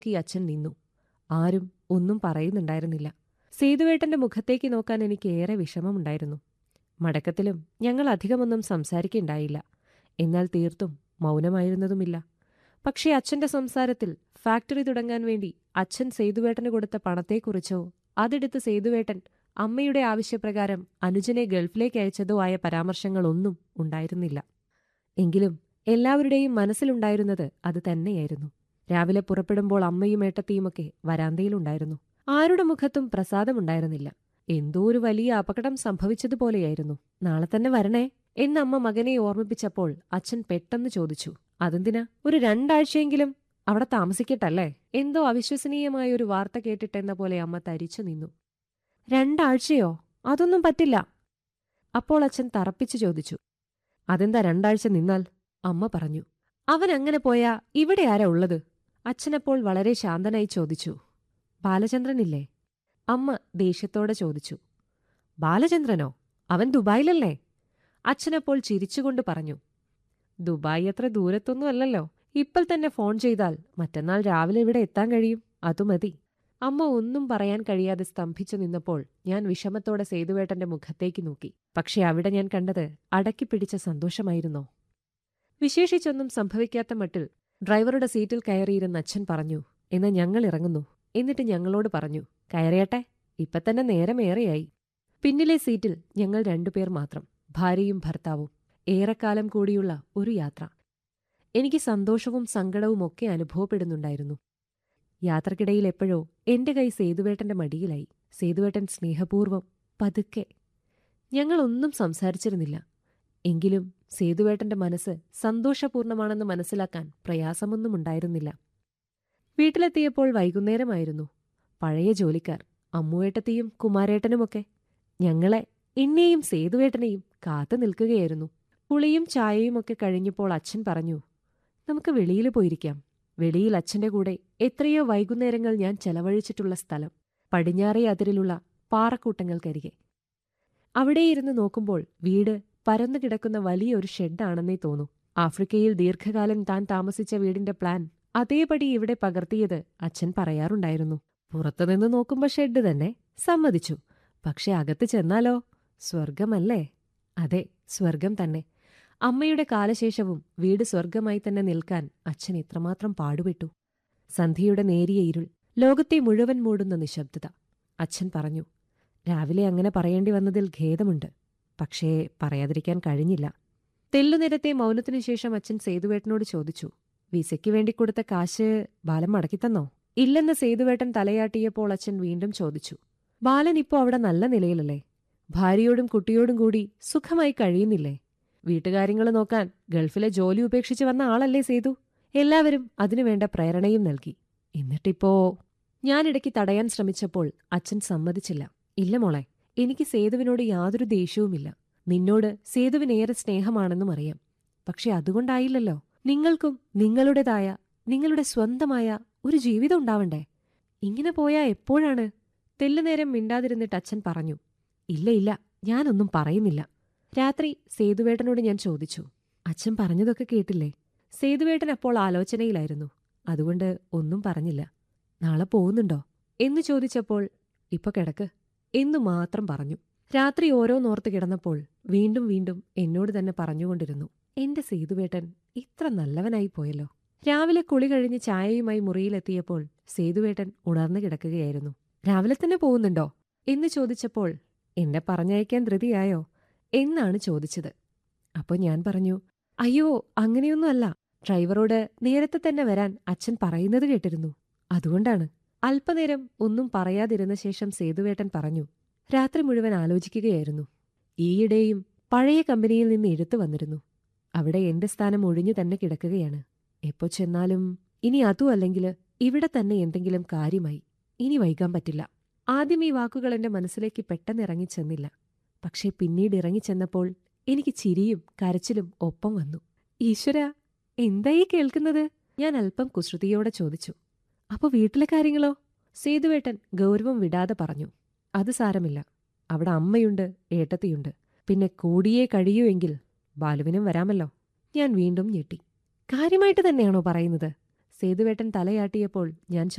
ഈ അച്ഛൻ നിന്നു ആരും ഒന്നും പറയുന്നുണ്ടായിരുന്നില്ല സേതുവേട്ടന്റെ മുഖത്തേക്ക് നോക്കാൻ എനിക്ക് ഏറെ വിഷമമുണ്ടായിരുന്നു മടക്കത്തിലും ഞങ്ങൾ അധികമൊന്നും സംസാരിക്കുണ്ടായില്ല എന്നാൽ തീർത്തും മൗനമായിരുന്നതുമില്ല പക്ഷേ അച്ഛന്റെ സംസാരത്തിൽ ഫാക്ടറി തുടങ്ങാൻ വേണ്ടി അച്ഛൻ സേതുവേട്ടന് കൊടുത്ത പണത്തെക്കുറിച്ചോ അതെടുത്ത് സേതുവേട്ടൻ അമ്മയുടെ ആവശ്യപ്രകാരം അനുജനെ ഗൾഫിലേക്ക് അയച്ചതോ ആയ പരാമർശങ്ങളൊന്നും ഉണ്ടായിരുന്നില്ല എങ്കിലും എല്ലാവരുടെയും മനസ്സിലുണ്ടായിരുന്നത് അത് തന്നെയായിരുന്നു രാവിലെ പുറപ്പെടുമ്പോൾ അമ്മയും ഏട്ടത്തിയുമൊക്കെ വരാന്തയിലുണ്ടായിരുന്നു ആരുടെ മുഖത്തും പ്രസാദമുണ്ടായിരുന്നില്ല എന്തോ ഒരു വലിയ അപകടം സംഭവിച്ചതുപോലെയായിരുന്നു നാളെ തന്നെ വരണേ എന്ന് അമ്മ മകനെ ഓർമ്മിപ്പിച്ചപ്പോൾ അച്ഛൻ പെട്ടെന്ന് ചോദിച്ചു അതെന്തിനാ ഒരു രണ്ടാഴ്ചയെങ്കിലും അവിടെ താമസിക്കട്ടല്ലേ എന്തോ അവിശ്വസനീയമായ ഒരു വാർത്ത കേട്ടിട്ടെന്ന പോലെ അമ്മ തരിച്ചു നിന്നു രണ്ടാഴ്ചയോ അതൊന്നും പറ്റില്ല അപ്പോൾ അച്ഛൻ തറപ്പിച്ചു ചോദിച്ചു അതെന്താ രണ്ടാഴ്ച നിന്നാൽ അമ്മ പറഞ്ഞു അവൻ അങ്ങനെ പോയാ ഇവിടെ ആരാ ഉള്ളത് അച്ഛനപ്പോൾ വളരെ ശാന്തനായി ചോദിച്ചു ബാലചന്ദ്രനില്ലേ അമ്മ ദേഷ്യത്തോടെ ചോദിച്ചു ബാലചന്ദ്രനോ അവൻ ദുബായിലല്ലേ അച്ഛനപ്പോൾ ചിരിച്ചുകൊണ്ട് പറഞ്ഞു ദുബായ് അത്ര ദൂരത്തൊന്നും അല്ലല്ലോ ഇപ്പോൾ തന്നെ ഫോൺ ചെയ്താൽ മറ്റന്നാൾ രാവിലെ ഇവിടെ എത്താൻ കഴിയും അതുമതി അമ്മ ഒന്നും പറയാൻ കഴിയാതെ സ്തംഭിച്ചു നിന്നപ്പോൾ ഞാൻ വിഷമത്തോടെ സേതുവേട്ടന്റെ മുഖത്തേക്ക് നോക്കി പക്ഷെ അവിടെ ഞാൻ കണ്ടത് അടക്കിപ്പിടിച്ച സന്തോഷമായിരുന്നോ വിശേഷിച്ചൊന്നും സംഭവിക്കാത്ത മട്ടിൽ ഡ്രൈവറുടെ സീറ്റിൽ കയറിയിരുന്ന അച്ഛൻ പറഞ്ഞു എന്ന് ഞങ്ങൾ ഇറങ്ങുന്നു എന്നിട്ട് ഞങ്ങളോട് പറഞ്ഞു കയറിയട്ടെ ഇപ്പൊ തന്നെ നേരമേറെയായി പിന്നിലെ സീറ്റിൽ ഞങ്ങൾ രണ്ടുപേർ മാത്രം ഭാര്യയും ഭർത്താവും ഏറെക്കാലം കൂടിയുള്ള ഒരു യാത്ര എനിക്ക് സന്തോഷവും സങ്കടവും ഒക്കെ അനുഭവപ്പെടുന്നുണ്ടായിരുന്നു യാത്രക്കിടയിൽ എപ്പോഴോ എന്റെ കൈ സേതുവേട്ടന്റെ മടിയിലായി സേതുവേട്ടൻ സ്നേഹപൂർവം പതുക്കെ ഞങ്ങളൊന്നും സംസാരിച്ചിരുന്നില്ല എങ്കിലും സേതുവേട്ടന്റെ മനസ്സ് സന്തോഷപൂർണമാണെന്ന് മനസ്സിലാക്കാൻ പ്രയാസമൊന്നും ഉണ്ടായിരുന്നില്ല വീട്ടിലെത്തിയപ്പോൾ വൈകുന്നേരമായിരുന്നു പഴയ ജോലിക്കാർ അമ്മുവേട്ടത്തെയും കുമാരേട്ടനുമൊക്കെ ഞങ്ങളെ എന്നെയും സേതുവേട്ടനെയും കാത്തു നിൽക്കുകയായിരുന്നു പുളിയും ചായയുമൊക്കെ കഴിഞ്ഞപ്പോൾ അച്ഛൻ പറഞ്ഞു നമുക്ക് വെളിയിൽ പോയിരിക്കാം വെളിയിൽ അച്ഛന്റെ കൂടെ എത്രയോ വൈകുന്നേരങ്ങൾ ഞാൻ ചെലവഴിച്ചിട്ടുള്ള സ്ഥലം പടിഞ്ഞാറേ അതിരിലുള്ള പാറക്കൂട്ടങ്ങൾക്കരികെ അവിടെയിരുന്ന് നോക്കുമ്പോൾ വീട് പരന്നു കിടക്കുന്ന വലിയൊരു ഷെഡാണെന്നേ തോന്നൂ ആഫ്രിക്കയിൽ ദീർഘകാലം താൻ താമസിച്ച വീടിന്റെ പ്ലാൻ അതേപടി ഇവിടെ പകർത്തിയത് അച്ഛൻ പറയാറുണ്ടായിരുന്നു പുറത്തുനിന്ന് നോക്കുമ്പോ ഷെഡ് തന്നെ സമ്മതിച്ചു പക്ഷെ അകത്ത് ചെന്നാലോ സ്വർഗമല്ലേ അതെ സ്വർഗം തന്നെ അമ്മയുടെ കാലശേഷവും വീട് സ്വർഗമായി തന്നെ നിൽക്കാൻ അച്ഛൻ ഇത്രമാത്രം പാടുപെട്ടു സന്ധ്യയുടെ നേരിയ ഇരുൾ ലോകത്തെ മുഴുവൻ മൂടുന്ന നിശബ്ദത അച്ഛൻ പറഞ്ഞു രാവിലെ അങ്ങനെ പറയേണ്ടി വന്നതിൽ ഖേദമുണ്ട് പക്ഷേ പറയാതിരിക്കാൻ കഴിഞ്ഞില്ല തെല്ലുനിരത്തെ മൗനത്തിനു ശേഷം അച്ഛൻ സേതുവേട്ടനോട് ചോദിച്ചു വിസയ്ക്ക് വേണ്ടി കൊടുത്ത കാശ് ബാലൻ മടക്കിത്തന്നോ ഇല്ലെന്ന് സേതുവേട്ടൻ തലയാട്ടിയപ്പോൾ അച്ഛൻ വീണ്ടും ചോദിച്ചു ബാലൻ ഇപ്പോ അവിടെ നല്ല നിലയിലല്ലേ ഭാര്യയോടും കുട്ടിയോടും കൂടി സുഖമായി കഴിയുന്നില്ലേ വീട്ടുകാര്യങ്ങൾ നോക്കാൻ ഗൾഫിലെ ജോലി ഉപേക്ഷിച്ച് വന്ന ആളല്ലേ സേതു എല്ലാവരും അതിനുവേണ്ട പ്രേരണയും നൽകി എന്നിട്ടിപ്പോ ഞാനിടയ്ക്ക് തടയാൻ ശ്രമിച്ചപ്പോൾ അച്ഛൻ സമ്മതിച്ചില്ല ഇല്ല മോളെ എനിക്ക് സേതുവിനോട് യാതൊരു ദേഷ്യവുമില്ല നിന്നോട് സേതുവിനേറെ സ്നേഹമാണെന്നും അറിയാം പക്ഷെ അതുകൊണ്ടായില്ലല്ലോ നിങ്ങൾക്കും നിങ്ങളുടേതായ നിങ്ങളുടെ സ്വന്തമായ ഒരു ജീവിതം ഉണ്ടാവണ്ടേ ഇങ്ങനെ പോയാ എപ്പോഴാണ് തെല്ലുനേരം മിണ്ടാതിരുന്നിട്ട് അച്ഛൻ പറഞ്ഞു ഇല്ല ഇല്ല ഞാനൊന്നും പറയുന്നില്ല രാത്രി സേതുവേട്ടനോട് ഞാൻ ചോദിച്ചു അച്ഛൻ പറഞ്ഞതൊക്കെ കേട്ടില്ലേ സേതുവേട്ടൻ അപ്പോൾ ആലോചനയിലായിരുന്നു അതുകൊണ്ട് ഒന്നും പറഞ്ഞില്ല നാളെ പോകുന്നുണ്ടോ എന്ന് ചോദിച്ചപ്പോൾ ഇപ്പൊ കിടക്ക് എന്നു മാത്രം പറഞ്ഞു രാത്രി ഓരോന്നോർത്ത് കിടന്നപ്പോൾ വീണ്ടും വീണ്ടും എന്നോട് തന്നെ പറഞ്ഞുകൊണ്ടിരുന്നു എന്റെ സേതുവേട്ടൻ ഇത്ര നല്ലവനായി പോയല്ലോ രാവിലെ കുളി കഴിഞ്ഞ് ചായയുമായി മുറിയിലെത്തിയപ്പോൾ സേതുവേട്ടൻ ഉണർന്നു കിടക്കുകയായിരുന്നു രാവിലെ തന്നെ പോകുന്നുണ്ടോ എന്ന് ചോദിച്ചപ്പോൾ എന്നെ പറഞ്ഞയക്കാൻ ധൃതിയായോ എന്നാണ് ചോദിച്ചത് അപ്പോൾ ഞാൻ പറഞ്ഞു അയ്യോ അങ്ങനെയൊന്നുമല്ല ഡ്രൈവറോട് നേരത്തെ തന്നെ വരാൻ അച്ഛൻ പറയുന്നത് കേട്ടിരുന്നു അതുകൊണ്ടാണ് അല്പനേരം ഒന്നും പറയാതിരുന്ന ശേഷം സേതുവേട്ടൻ പറഞ്ഞു രാത്രി മുഴുവൻ ആലോചിക്കുകയായിരുന്നു ഈയിടെയും പഴയ കമ്പനിയിൽ നിന്ന് എഴുത്തു വന്നിരുന്നു അവിടെ എന്റെ സ്ഥാനം ഒഴിഞ്ഞു തന്നെ കിടക്കുകയാണ് എപ്പോ ചെന്നാലും ഇനി അതും അല്ലെങ്കിൽ ഇവിടെ തന്നെ എന്തെങ്കിലും കാര്യമായി ഇനി വൈകാൻ പറ്റില്ല ആദ്യം ഈ വാക്കുകൾ എന്റെ മനസ്സിലേക്ക് പെട്ടെന്ന് ഇറങ്ങിച്ചെന്നില്ല പക്ഷേ പിന്നീട് ഇറങ്ങിച്ചെന്നപ്പോൾ എനിക്ക് ചിരിയും കരച്ചിലും ഒപ്പം വന്നു ഈശ്വര എന്തായി കേൾക്കുന്നത് ഞാൻ അല്പം കുസൃതിയോടെ ചോദിച്ചു അപ്പൊ വീട്ടിലെ കാര്യങ്ങളോ സേതുവേട്ടൻ ഗൗരവം വിടാതെ പറഞ്ഞു അത് സാരമില്ല അവിടെ അമ്മയുണ്ട് ഏട്ടത്തിയുണ്ട് പിന്നെ കൂടിയേ കഴിയൂ എങ്കിൽ ബാലുവിനും വരാമല്ലോ ഞാൻ വീണ്ടും ഞെട്ടി കാര്യമായിട്ട് തന്നെയാണോ പറയുന്നത് സേതുവേട്ടൻ തലയാട്ടിയപ്പോൾ ഞാൻ